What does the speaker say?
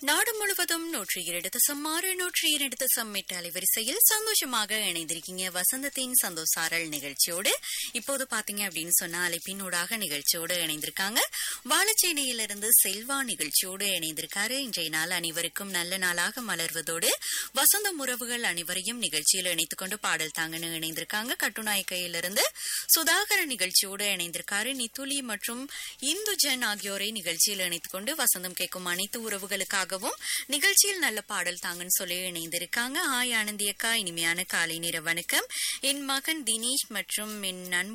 நாடு முழுவதும் நூற்றி இரண்டு தசம் ஆறு நூற்றி இரண்டு தசம் எட்டு அலைவரிசையில் சந்தோஷமாக இணைந்திருக்கீங்க வசந்தத்தின் சந்தோஷாரல் நிகழ்ச்சியோடு இப்போது பாத்தீங்க அப்படின்னு சொன்னா அழைப்பினூடாக நிகழ்ச்சியோடு இணைந்திருக்காங்க வாழச்சேனையிலிருந்து செல்வா நிகழ்ச்சியோடு இணைந்திருக்காரு இன்றைய நாள் அனைவருக்கும் நல்ல நாளாக மலர்வதோடு வசந்த உறவுகள் அனைவரையும் நிகழ்ச்சியில் இணைத்துக் கொண்டு பாடல் தாங்கன்னு இணைந்திருக்காங்க கட்டுநாயக்கையிலிருந்து சுதாகர நிகழ்ச்சியோடு இணைந்திருக்காரு நித்துலி மற்றும் இந்துஜன் ஆகியோரை நிகழ்ச்சியில் இணைத்துக் கொண்டு வசந்தம் கேட்கும் அனைத்து உறவுகளுக்காகவும் நிகழ்ச்சியில் நல்ல பாடல் தாங்கன்னு சொல்லி இணைந்திருக்காங்க ஆய் ஆனந்தி அக்கா இனிமையான காலை நேர வணக்கம் என் மகன் தினேஷ் மற்றும் என் நண்பர்